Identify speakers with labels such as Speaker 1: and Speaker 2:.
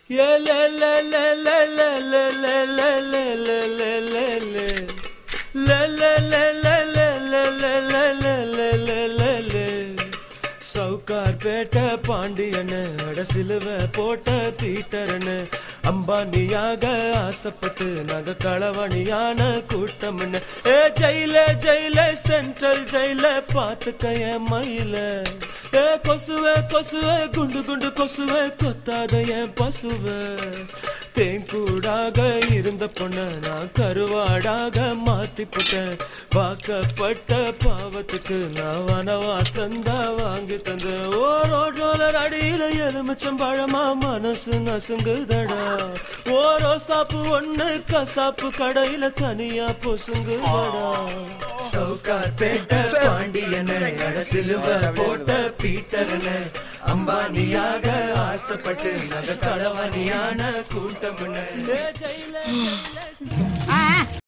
Speaker 1: ஏ லே லே லே லே லே லே லே லே லே லே லே லே லே. லே லே லே லே லே லே லே லே லே லே லே லே லே. சவுக்கார் பேட்ட பாண்டியன்னு அட சிலுவ போட்ட பீட்டர்னு அம்பானியாக ஆசைப்பட்டு நக களவணியான கூட்டம்னு ஏ ஜெயில ஜெயில சென்ட்ரல் ஜெயில பாத்துக்க என் மயில ஏ கொசுவே கொசுவே குண்டு குண்டு கொசுவே கொத்தாத என் பசுவே தேங்கூடாக இருந்த பொண்ண நான் கருவாடாக மாத்தி போட்டேன் வாக்கப்பட்ட பாவத்துக்கு நான் வனவாசந்தா வாங்கி தந்த ஓ ரோட்டோலர் அடியில எலுமிச்சம் பழமா மனசு நசுங்குதடா ஓ ரோசாப்பு ஒண்ணு கசாப்பு கடையில தனியா பொசுங்குதடா சவுக்கார் பேட்ட பாண்டியன சிலுவ போட்ட பீட்டரன அம்பானியாக ஆசைப்பட்டு நக களவாணியான கூட்டம் ஜெயில ஜெயில